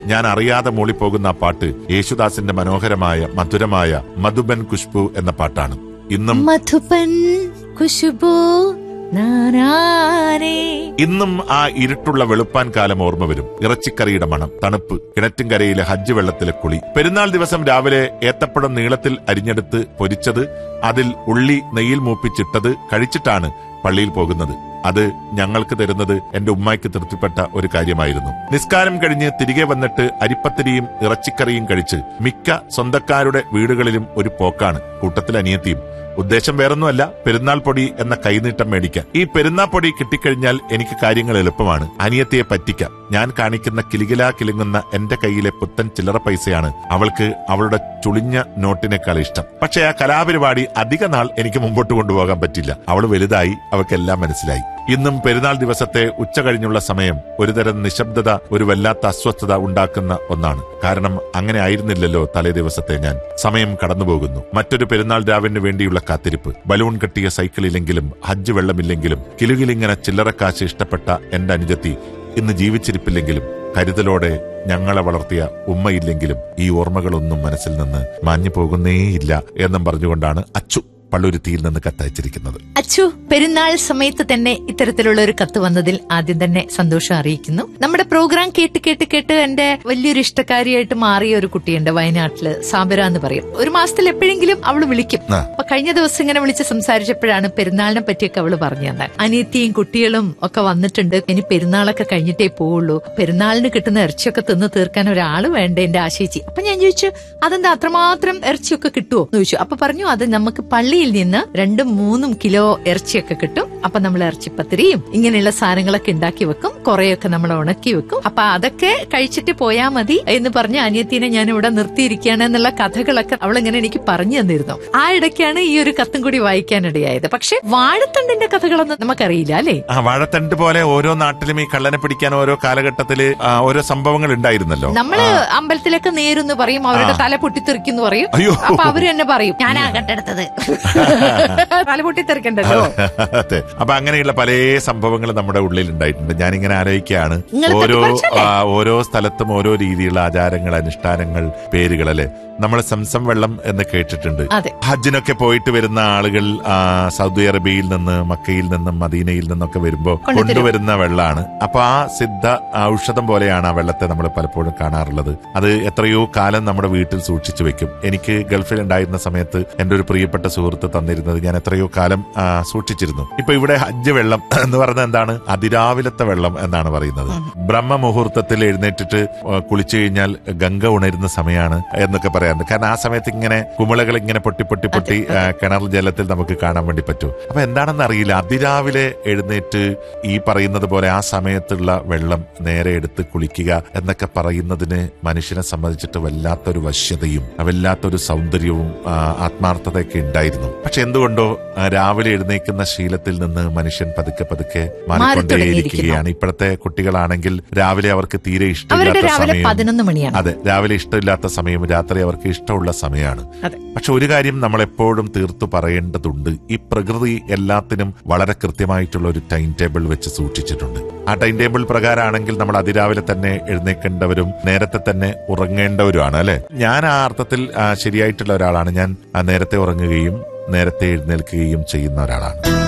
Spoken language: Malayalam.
ഞാൻ അറിയാതെ മൂളിപ്പോകുന്ന ആ പാട്ട് യേശുദാസിന്റെ മനോഹരമായ മധുരമായ മധുബൻ കുഷ്ബു എന്ന പാട്ടാണ് ഇന്നും മധുപൻ ഖുശ്ബു നാനാരേ ഇന്നും ആ ഇരുട്ടുള്ള വെളുപ്പാൻ കാലം ഓർമ്മ വരും ഇറച്ചിക്കറിയുടെ മണം തണുപ്പ് കിണറ്റിൻകരയിലെ ഹജ്ജ് വെള്ളത്തിലെ കുളി പെരുന്നാൾ ദിവസം രാവിലെ ഏത്തപ്പഴം നീളത്തിൽ അരിഞ്ഞെടുത്ത് പൊരിച്ചത് അതിൽ ഉള്ളി നെയ്യിൽ മൂപ്പിച്ചിട്ടത് കഴിച്ചിട്ടാണ് പള്ളിയിൽ പോകുന്നത് അത് ഞങ്ങൾക്ക് തരുന്നത് എന്റെ ഉമ്മായ്ക്ക് തൃപ്തിപ്പെട്ട ഒരു കാര്യമായിരുന്നു നിസ്കാരം കഴിഞ്ഞ് തിരികെ വന്നിട്ട് അരിപ്പത്തിരിയും ഇറച്ചിക്കറിയും കഴിച്ച് മിക്ക സ്വന്തക്കാരുടെ വീടുകളിലും ഒരു പോക്കാണ് കൂട്ടത്തിൽ അനിയത്തിയും ഉദ്ദേശം വേറൊന്നുമല്ല പെരുന്നാൾ പൊടി എന്ന കൈനീട്ടം മേടിക്കാൻ ഈ പെരുന്നാൾ പൊടി കിട്ടിക്കഴിഞ്ഞാൽ എനിക്ക് കാര്യങ്ങൾ എളുപ്പമാണ് അനിയത്തിയെ പറ്റിക്കാം ഞാൻ കാണിക്കുന്ന കിലുകിലാ കിലുങ്ങുന്ന എന്റെ കയ്യിലെ പുത്തൻ ചില്ലറ പൈസയാണ് അവൾക്ക് അവളുടെ ചുളിഞ്ഞ നോട്ടിനേക്കാൾ ഇഷ്ടം പക്ഷേ ആ കലാപരിപാടി അധിക നാൾ എനിക്ക് മുമ്പോട്ട് കൊണ്ടുപോകാൻ പറ്റില്ല അവൾ വലുതായി അവൾക്കെല്ലാം മനസ്സിലായി ഇന്നും പെരുന്നാൾ ദിവസത്തെ ഉച്ച കഴിഞ്ഞുള്ള സമയം ഒരുതരം നിശബ്ദത ഒരു വല്ലാത്ത അസ്വസ്ഥത ഉണ്ടാക്കുന്ന ഒന്നാണ് കാരണം അങ്ങനെ ആയിരുന്നില്ലല്ലോ തലേ ദിവസത്തെ ഞാൻ സമയം കടന്നുപോകുന്നു മറ്റൊരു പെരുന്നാൾ രാവിന് വേണ്ടിയുള്ള കാത്തിരിപ്പ് ബലൂൺ കെട്ടിയ സൈക്കിളിലെങ്കിലും ഹജ്ജ് വെള്ളമില്ലെങ്കിലും കിലുകിലിങ്ങനെ ചില്ലറക്കാശ് ഇഷ്ടപ്പെട്ട എന്റെ അനുജത്തി ഇന്ന് ജീവിച്ചിരിപ്പില്ലെങ്കിലും കരുതലോടെ ഞങ്ങളെ വളർത്തിയ ഉമ്മയില്ലെങ്കിലും ഈ ഓർമ്മകളൊന്നും മനസ്സിൽ നിന്ന് മാഞ്ഞു പോകുന്നേയില്ല എന്നും പറഞ്ഞുകൊണ്ടാണ് അച്ചു പള്ളുരുത്തിയിൽ നിന്ന് കത്തയച്ചിരിക്കുന്നത് അച്ചു പെരുന്നാൾ സമയത്ത് തന്നെ ഇത്തരത്തിലുള്ള ഒരു കത്ത് വന്നതിൽ ആദ്യം തന്നെ സന്തോഷം അറിയിക്കുന്നു നമ്മുടെ പ്രോഗ്രാം കേട്ട് കേട്ട് കേട്ട് എന്റെ വലിയൊരു ഇഷ്ടക്കാരിയായിട്ട് മാറിയ ഒരു കുട്ടിയുണ്ട് വയനാട്ടില് സാബിര എന്ന് പറയും ഒരു മാസത്തിൽ എപ്പോഴെങ്കിലും അവള് വിളിക്കും ആ. അപ്പൊ കഴിഞ്ഞ ദിവസം ഇങ്ങനെ വിളിച്ച് സംസാരിച്ചപ്പോഴാണ് പെരുന്നാളിനെ പറ്റിയൊക്കെ അവള് പറഞ്ഞു തന്നെ അനിയത്തിയും കുട്ടികളും ഒക്കെ വന്നിട്ടുണ്ട് ഇനി പെരുന്നാളൊക്കെ കഴിഞ്ഞിട്ടേ പോവുള്ളൂ പെരുന്നാളിന് കിട്ടുന്ന ഇറച്ചിയൊക്കെ തിന്ന് തീർക്കാൻ ഒരാള് വേണ്ട എന്റെ ആശയിച്ചി അപ്പൊ ഞാൻ ചോദിച്ചു അതെന്താ അത്രമാത്രം ഇറച്ചിയൊക്കെ കിട്ടുമോ എന്ന് ചോദിച്ചു അപ്പൊ പറഞ്ഞു അത് നമുക്ക് പള്ളിയിൽ നിന്ന് രണ്ടും മൂന്നും കിലോ ഇറച്ചിയൊക്കെ കിട്ടും അപ്പൊ നമ്മൾ ഇറച്ചിപ്പത്തിരിയും ഇങ്ങനെയുള്ള സാധനങ്ങളൊക്കെ ഉണ്ടാക്കി വെക്കും കുറെയൊക്കെ നമ്മൾ ഉണക്കി വെക്കും അപ്പൊ അതൊക്കെ കഴിച്ചിട്ട് പോയാ മതി എന്ന് പറഞ്ഞ് അനിയത്തിനെ ഞാൻ ഇവിടെ നിർത്തിയിരിക്കുകയാണ് എന്നുള്ള കഥകളൊക്കെ അവൾ ഇങ്ങനെ എനിക്ക് പറഞ്ഞു തന്നിരുന്നു ആ ഇടയ്ക്കാണ് ഈ ഒരു കത്തും കൂടി വായിക്കാനിടയായത് പക്ഷെ വാഴത്തണ്ടിന്റെ കഥകളൊന്നും നമുക്കറിയില്ല അല്ലേ ആ വാഴത്തണ്ട് പോലെ ഓരോ നാട്ടിലും ഈ കള്ളനെ പിടിക്കാൻ ഓരോ കാലഘട്ടത്തില് ആ, ഓരോ സംഭവങ്ങൾ ഉണ്ടായിരുന്നല്ലോ നമ്മള് അമ്പലത്തിലൊക്കെ നേരെന്ന് പറയും അവരുടെ തല പൊട്ടിത്തെറിക്കുന്നു പറയും അയ്യോ. അപ്പൊ അവര് തന്നെ പറയും ഞാനാ കണ്ടെടുത്തത് തല പൊട്ടിത്തെറിക്കണ്ടല്ലോ അതെ അപ്പൊ അങ്ങനെയുള്ള പല സംഭവങ്ങൾ നമ്മുടെ ഉള്ളിൽ ഉണ്ടായിട്ടുണ്ട് ഞാനിങ്ങനെ ആലോചിക്കുകയാണ് നിങ്ങൾ ഓരോ തട്ടിപ്പറിച്ചല്ലേ? ആ, ഓരോ സ്ഥലത്തും ഓരോ രീതിയിലുള്ള ആചാരങ്ങൾ അനുഷ്ഠാനങ്ങൾ പേരുകൾ അല്ലെ നമ്മൾ സംസം വെള്ളം എന്ന് കേട്ടിട്ടുണ്ട് അതെ ഹജ്ജിനൊക്കെ പോയിട്ട് വരുന്ന ആളുകൾ ആ, സൗദി അറേബ്യയിൽ നിന്ന് മക്കയിൽ നിന്നും മദീനയിൽ നിന്നൊക്കെ വരുമ്പോ കൊണ്ടുതരും. കൊണ്ടുവരുന്ന വെള്ളമാണ് അപ്പൊ ആ സിദ്ധ ഔഷധം പോലെയാണ് ആ വെള്ളത്തെ നമ്മൾ പലപ്പോഴും കാണാറുള്ളത് അത് എത്രയോ കാലം നമ്മുടെ വീട്ടിൽ സൂക്ഷിച്ചു വെക്കും എനിക്ക് ഗൾഫിൽ ഉണ്ടായിരുന്ന സമയത്ത് എന്റെ ഒരു പ്രിയപ്പെട്ട സുഹൃത്ത് തന്നിരുന്നത് ഞാൻ എത്രയോ കാലം ആ, സൂക്ഷിച്ചിരുന്നു ഇപ്പൊ ഇവിടെ ഹജ്ജ് വെള്ളം എന്ന് പറഞ്ഞാൽ എന്താണ് അതിരാവിലത്തെ വെള്ളം എന്നാണ് പറയുന്നത് ബ്രഹ്മമുഹൂർത്തത്തിൽ എഴുന്നേറ്റിട്ട് ആ, കുളിച്ചു കഴിഞ്ഞാൽ ഗംഗ ഉണരുന്ന സമയമാണ് എന്നൊക്കെ പറയാറുണ്ട് കാരണം ആ സമയത്ത് ഇങ്ങനെ കുമിളകൾ ഇങ്ങനെ പൊട്ടി പൊട്ടി പൊട്ടി ആ, കിണർ ജലത്തിൽ നമുക്ക് കാണാൻ വേണ്ടി പറ്റും അപ്പൊ എന്താണെന്ന് അറിയില്ല അതിരാവിലെ എഴുന്നേറ്റ് ഈ പറയുന്നത് പോലെ ആ സമയത്തുള്ള വെള്ളം നേരെ എടുത്ത് കുളിക്കുക എന്നൊക്കെ പറയുന്നതിന് മനുഷ്യനെ സംബന്ധിച്ചിട്ട് വല്ലാത്തൊരു വശ്യതയും വല്ലാത്തൊരു സൗന്ദര്യവും ആ, ആത്മാർത്ഥതയൊക്കെ ഉണ്ടായിരുന്നു പക്ഷെ എന്തുകൊണ്ടോ ആ, രാവിലെ എഴുന്നേക്കുന്ന ശീലത്തിൽ നിന്ന് മനുഷ്യൻ പതുക്കെ പതുക്കെ മാറിക്കൊണ്ടേയിരിക്കുകയാണ് ഇപ്പോഴത്തെ കുട്ടികളാണെങ്കിൽ രാവിലെ അവർക്ക് തീരെ അവരുടെ ഇഷ്ടമില്ലാത്ത രാവിലെ സമയം പതിനൊന്ന് മണിയാണ് അതെ രാവിലെ ഇഷ്ടമില്ലാത്ത സമയം രാത്രി അവർക്ക് ഇഷ്ടമുള്ള സമയമാണ് അതെ. പക്ഷെ ഒരു കാര്യം നമ്മൾ എപ്പോഴും തീർത്തു പറയേണ്ടതുണ്ട് ഈ പ്രകൃതി എല്ലാത്തിനും വളരെ കൃത്യമായിട്ടുള്ള ഒരു ടൈം ടേബിൾ വെച്ച് സൂക്ഷിച്ചിട്ടുണ്ട് ആ ടൈം ടേബിൾ പ്രകാരമാണെങ്കിൽ നമ്മൾ അതിരാവിലെ തന്നെ എഴുന്നേക്കേണ്ടവരും നേരത്തെ തന്നെ ഉറങ്ങേണ്ടവരുമാണ് അല്ലെ ഞാൻ ആ അർത്ഥത്തിൽ ആ, ശരിയായിട്ടുള്ള ഒരാളാണ് ഞാൻ ആ, നേരത്തെ ഉറങ്ങുകയും നേരത്തെ എഴുന്നേൽക്കുകയും ചെയ്യുന്ന ഒരാളാണ്